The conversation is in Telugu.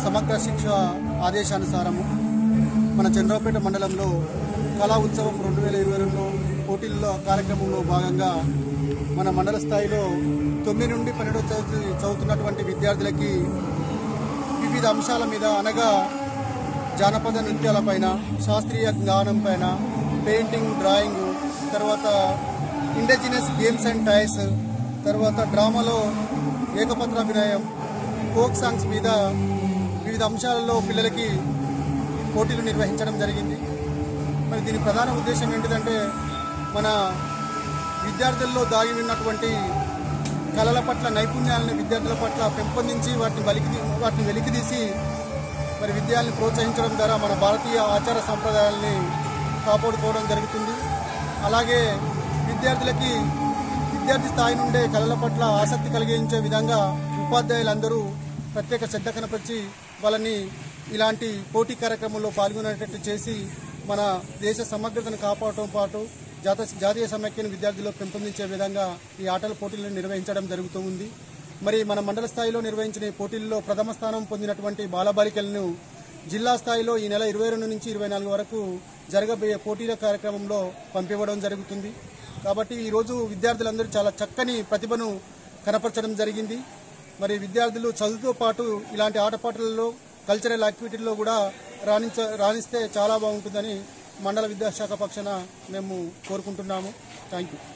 సమగ్ర శిక్ష ఆదేశానుసారము మన చంద్రపేట మండలంలో కళా ఉత్సవం రెండు వేల ఇరవై రెండు పోటీల్లో కార్యక్రమంలో భాగంగా మన మండల స్థాయిలో తొమ్మిది నుండి పన్నెండో తరగతి చదువుతున్నటువంటి విద్యార్థులకి వివిధ అంశాల మీద అనగా జానపద నృత్యాలపైన శాస్త్రీయ జ్ఞానం పైన పెయింటింగ్ డ్రాయింగ్ తర్వాత ఇండిజినస్ గేమ్స్ అండ్ టాయ్స్ తర్వాత డ్రామాలో ఏకపత్రాభినయం ఫోక్ సాంగ్స్ మీద వివిధ అంశాలలో పిల్లలకి పోటీలు నిర్వహించడం జరిగింది మరి దీని ప్రధాన ఉద్దేశం ఏంటిదంటే మన విద్యార్థుల్లో దాగి ఉన్నటువంటి కళల పట్ల నైపుణ్యాలను విద్యార్థుల పట్ల పెంపొందించి వాటిని వెలికి వాటిని వెలికితీసి మరి విద్యార్థులను ప్రోత్సహించడం ద్వారా మన భారతీయ ఆచార సంప్రదాయాల్ని కాపాడుకోవడం జరుగుతుంది అలాగే విద్యార్థులకి విద్యార్థి స్థాయి నుండే కళల పట్ల ఆసక్తి కలిగించే విధంగా ఉపాధ్యాయులందరూ ప్రత్యేక శ్రద్ధ కనపరిచి వాళ్ళని ఇలాంటి పోటీ కార్యక్రమంలో పాల్గొనేటట్టు చేసి మన దేశ సమగ్రతను కాపాడటం పాటు జాత జాతీయ సమైక్యను విద్యార్థుల్లో పెంపొందించే విధంగా ఈ ఆటల పోటీలను నిర్వహించడం జరుగుతూ ఉంది మరి మన మండల స్థాయిలో నిర్వహించిన ఈ పోటీల్లో ప్రథమ స్థానం పొందినటువంటి బాలబాలికలను జిల్లా స్థాయిలో ఈ నెల ఇరవై రెండు నుంచి ఇరవై నాలుగు వరకు జరగబోయే పోటీల కార్యక్రమంలో పంపివ్వడం జరుగుతుంది కాబట్టి ఈరోజు విద్యార్థులందరూ చాలా చక్కని ప్రతిభను కనపరచడం జరిగింది మరి విద్యార్థులు చదువుతో పాటు ఇలాంటి ఆటపాటలలో కల్చరల్ యాక్టివిటీల్లో కూడా రాణించ రాణిస్తే చాలా బాగుంటుందని మండల విద్యాశాఖ పక్షాన మేము కోరుకుంటున్నాము థ్యాంక్ యూ